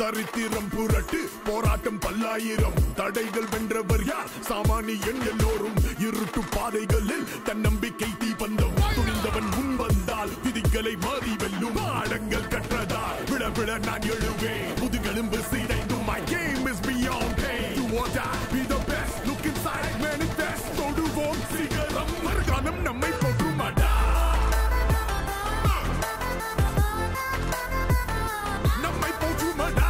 சரித்திரம் புரட்டு போராட்டம் பல்லாயிரம் தடைகள் வென்றவர் யார் சாமானியன் எல்லோரும் இருட்டு பாதைகளில் தன்னம்பிக்கை தீபந்தம் துணிந்தவன் முன் வந்தால் விதிகளை மாறி வெல்லும் பாடங்கள் கற்றதால் விழ விழ நான் எழுவேன் முதுகெலும்பு சீடைந்தும் my game is beyond pain you or die be the best look inside manifest தொடுவோம் சிகரம் மறுகாலம் நம்மை போற்றுமாடா நம்மை போற்றுமாடா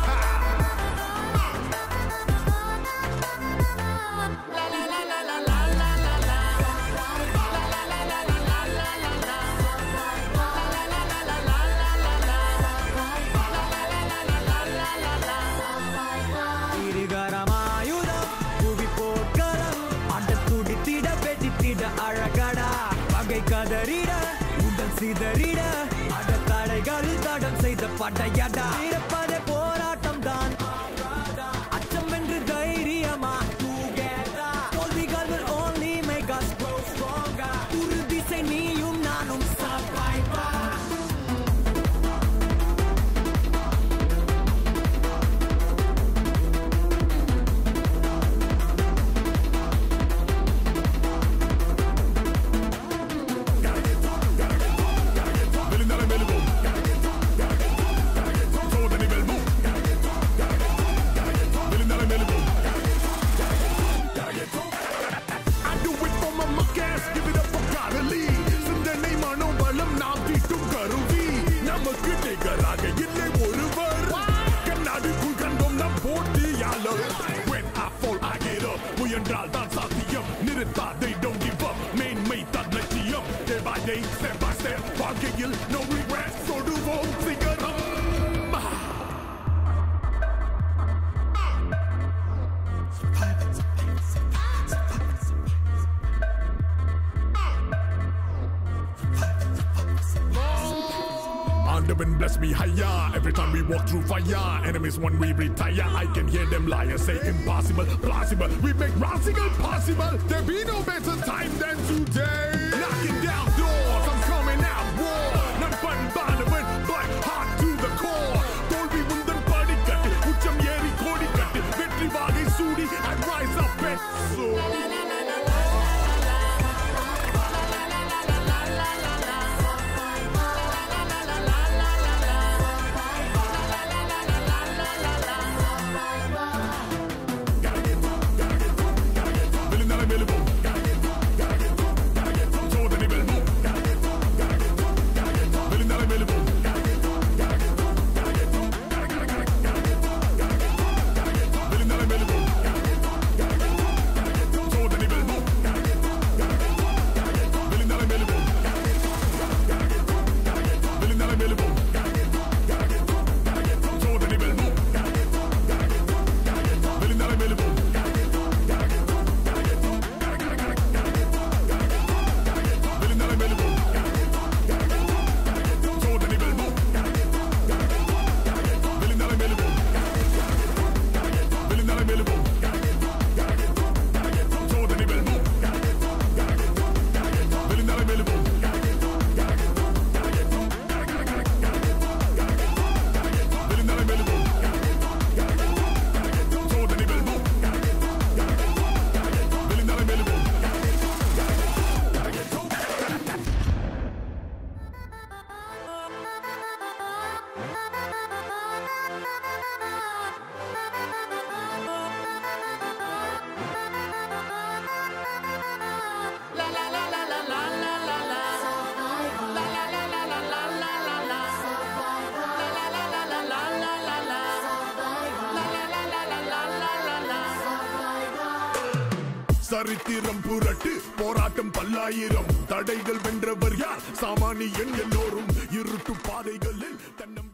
இருகரமாயுதம் புவி போர்க்களம் அட துடித்திட வெடித்திட அழகடா பகை கதறிட உடல் சிதறிட அட தடைகள் தடம் செய்த படையடா இருப்பதே போராட்டம் தான் அச்சம் என்று தைரியமா together. தோல்விகள் will only make us grow stronger. உறுதிசை நீயும் நானும் survivor. விழுந்தாலும் மெலுவோம் சோதனை வெல்வோம் விழுந்தாலும் மெலுவோம் I do it for my muckers, give it up for Carly. சிந்தனை மனோபலம் நாம் தீட்டும் கருவி நமக்கு நிகராக இல்லை ஒருவர் கண்ணாடிக்குள் கண்டோம் நம் போட்டியாளர் When I fall, I get up. முயன்றால் தான் சாத்தியம் நிறுத்தாதை don't give up மேன்மை தான் லட்சியம் day by day step by step வாழ்க்கையில் no regrets தொடுவோம் சிகரம் Underman bless me higher every time we walk through fire. Enemies when we retire, I can hear them liars say impossible, plausible. We make radical possible. There be no better time than today. Knocking down doors, I'm coming out war. None but Barnabas, black heart to the core. தோல்வி முந்தன் படிக்கட்டு உச்சம் ஏறி கோடிக்கட்டு வெற்றி வாகை சூடி I rise up and soar. விழுந்தாலும் மெலுவோம் சோதனை வெல்வோம் விழுந்தாலும் மெலுவோம் விழுந்தாலும் மெலுவோம் சோதனை வெல்வோம் விழுந்தாலும் மெலுவோம் விழுந்தாலும் மெலுவோம் சோதனை வெல்வோம் விழுந்தாலும் மெலுவோம் விழுந்தாலும் மெலுவோம் சோதனை வெல்வோம் விழுந்தாலும் மெலுவோம் விழுந்தாலும் மெலுவோம் சோதனை வெல்வோம் விழுந்தாலும் மெலுவோம் விழுந்தாலும் மெலுவோம் சோதனை வெல்வோம் விழுந்தாலும் மெலுவோம் சரித்திரம் புரட்டு போராட்டம் பல்லாயிரம் தடைகள் வென்றவர் யார் சாமானியன் எல்லோரும் இருட்டு பாதைகளில் தன்னம்பிக்கை